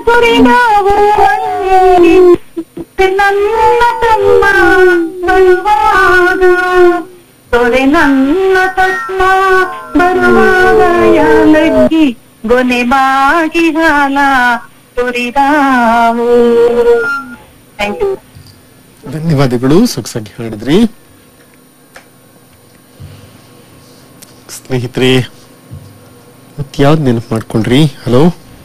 ಸುರಿದಾವು ಮಣ್ಣಿ ನನ್ನ ತಮ್ಮ ಬರುವಾಗ ತೊರೆ ನನ್ನ ತಮ್ಮ ಬರುವಾಗ ಯಾಲಕ್ಕಿ ಗೊನೆ ಬಾಗಿ ಹಾಲ ಸುರಿದಾವು ಥ್ಯಾಂಕ್ ಯು ಧನ್ಯವಾದಗಳು ಸೊಗಸಾಗಿ ಹಾಡಿದ್ರಿ ಸ್ನೇಹಿತರೆ ಮತ್ ಯಾವ್ದು ನೆನಪು ಮಾಡ್ಕೊಂಡ್ರಿ ಹಲೋ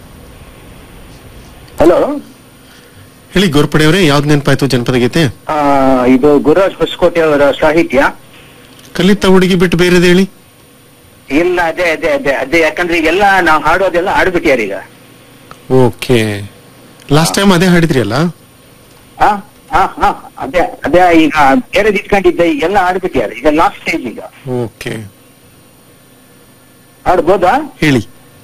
ಹಲೋ ಹೇಳಿ ಗೋರ್ಪಡೆ ಅವರೇ ಯಾವ್ದು ನೆನಪಾಯ್ತು ಜನಪದ ಗೀತೆ ಇದು ಗುರುರಾಜ್ ಹೊಸಕೋಟೆ ಅವರ ಸಾಹಿತ್ಯ ಕಲಿತ ಹುಡುಗಿ ಬಿಟ್ಟು ಬೇರೆದು ಹೇಳಿ ಇಲ್ಲ ಅದೇ ಅದೇ ಅದೇ ಅದೇ ಯಾಕಂದ್ರೆ ಈಗೆಲ್ಲ ನಾವು ಹಾಡೋದೆಲ್ಲ ಹಾಡ್ಬಿಟ್ಯಾರ ಈಗ ಓಕೆ ಲಾಸ್ಟ್ ಟೈಮ್ ಅದೇ ಹಾಡಿದ್ರಿ ಅಲ್ಲ ಹಾ ಹಾ ಹಾ ಅದೇ ಅದೇ ಈಗ ಬೇರೆ ಇಟ್ಕೊಂಡಿದ್ದೆ ಈಗೆಲ್ಲ ಹಾಡ್ಬಿಟ್ಯಾರ ಈಗ ಲಾಸ್ಟ್ ಸ್ಟೇಜ್ ಈಗ ಓಕೆ ಹಾಡ್ಬೋದಾ ಹೇಳಿ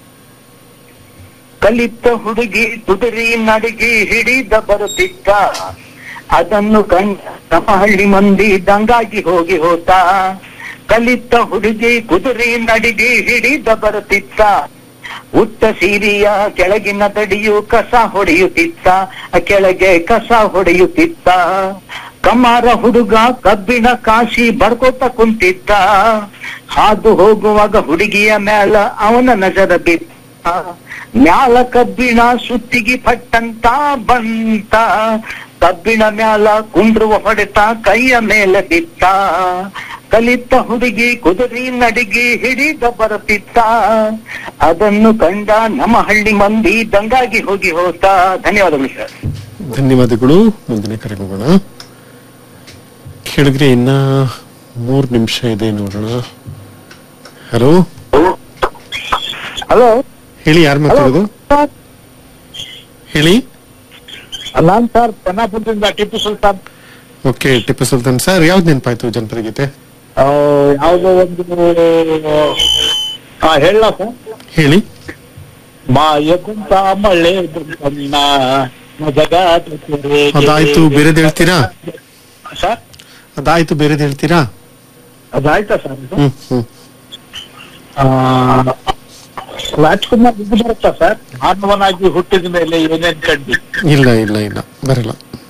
ಕಲಿತ ಹುಡುಗಿ ತುದುರಿ ನಡುಗಿ ಹಿಡಿದ ಬರುತ್ತಿದ್ದ ಅದನ್ನು ಕಂಡ ನಮ್ಮ ಹಳ್ಳಿ ಮಂದಿ ದಂಗಾಗಿ ಹೋಗಿ ಹೋತ ಕಲಿತ ಹುಡುಗಿ ಕುದುರೆ ನಡಿಗೆ ಹಿಡಿದ ಬರುತ್ತಿತ್ತ ಉತ್ತ ಸೀರಿಯ ಕೆಳಗಿನ ತಡಿಯು ಕಸ ಹೊಡೆಯುತ್ತಿತ್ತ ಆ ಕೆಳಗೆ ಕಸ ಹೊಡೆಯುತ್ತಿತ್ತ ಕಮಾರ ಹುಡುಗ ಕಬ್ಬಿಣ ಕಾಶಿ ಬಡ್ಕೋತ ಕುಂತಿದ್ದ ಹಾದು ಹೋಗುವಾಗ ಹುಡುಗಿಯ ಮ್ಯಾಲ ಅವನ ನಜರ ಬಿತ್ತ ಮ್ಯಾಲ ಕಬ್ಬಿಣ ಸುತ್ತಿಗೆ ಪಟ್ಟಂತ ಬಂತ ಕಬ್ಬಿಣ ಮ್ಯಾಲ ಕುಂಡ್ರುವ ಹೊಡೆತ ಕೈಯ ಮೇಲೆ ಬಿತ್ತ ಕಲಿತ ಹುಡುಗಿ ಕುದುರೆ ನಡಿಗೆ ಹಿಡಿದ ಬರುತ್ತಿತ್ತ ಅದನ್ನು ಕಂಡ ನಮ್ಮ ಹಳ್ಳಿ ಮಂದಿ ದಂಗಾಗಿ ಹೋಗಿ ಹೋತ ಧನ್ಯವಾದಗಳು ಸರ್ ಧನ್ಯವಾದಗಳು ಮುಂದಿನ ಕರೆ ಹೋಗೋಣ ಕೇಳಿದ್ರೆ ಇನ್ನ ಮೂರ್ ನಿಮಿಷ ಇದೆ ನೋಡೋಣ ಹಲೋ ಹಲೋ ಹೇಳಿ ಯಾರು ಮಾತಾಡೋದು ಹೇಳಿ ನಾನ್ ಸರ್ ಪನ್ನಾಪುರದಿಂದ ಟಿಪ್ಪು ಸುಲ್ತಾನ್ ಓಕೆ ಟಿಪ್ಪು ಸುಲ್ತಾನ್ ಸರ್ ಯಾವ್ದು ನೆನಪಾಯ್ತು ಜನಪದ ಗೀತೆ ಯಾವುದೋ ಒಂದು ಹೇಳ ಸರ್ ಹೇಳಿ ಮಾಯಗುಂತ ಮಳೆ ಬಂದಣ್ಣ ಮಜಗ ಅದಾಯ್ತು ಬೇರೆದ್ ಹೇಳ್ತೀರಾ ಸರ್ ಅದಾಯ್ತು ಬೇರೆದ್ ಹೇಳ್ತೀರಾ ಅದಾಯ್ತಾ ಸರ್ ಇದು? ಹ್ಮ್ ಹ್ಮ್ ಆ, ರಾಜ್ಕುಮಾರ್ ಇದು ಬರುತ್ತಾ ಸರ್ ಮಾನವನಾಗಿ ಹುಟ್ಟಿದ ಮೇಲೆ ಏನೇನ್ ಕಂಡು ಇಲ್ಲ ಇಲ್ಲ ಇಲ್ಲ ಬರಲ್ಲ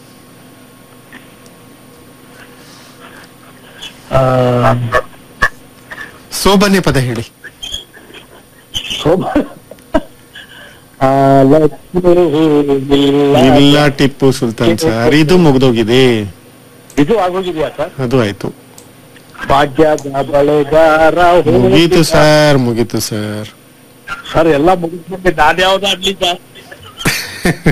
ಸೋಬನೆ ಪದ ಹೇಳಿ ಶೋಭಾ ಆ, ಲಕ್ಷ್ಮೀ ಇಲ್ಲ. ಇಲ್ಲ ಟಿಪ್ಪು ಸುಲ್ತಾನ್ ಸರ್ ಇದು ಮುಗ್ದೋಗಿದೆ ಇದು ಆಗೋಗಿದೆಯಾ ಸರ್ ಅದು ಆಯ್ತು ಭಾಗ್ಯದ ಬಳೆಗಾರ ಮುಗೀತು ಸರ್ ಮುಗೀತು ಸರ್ ಸರ್ ಎಲ್ಲ ಮುಗಿದ್ಮೇಲೆ ನಾನು ಯಾವ್ದು ಆಡ್ಲಿ ಸರ್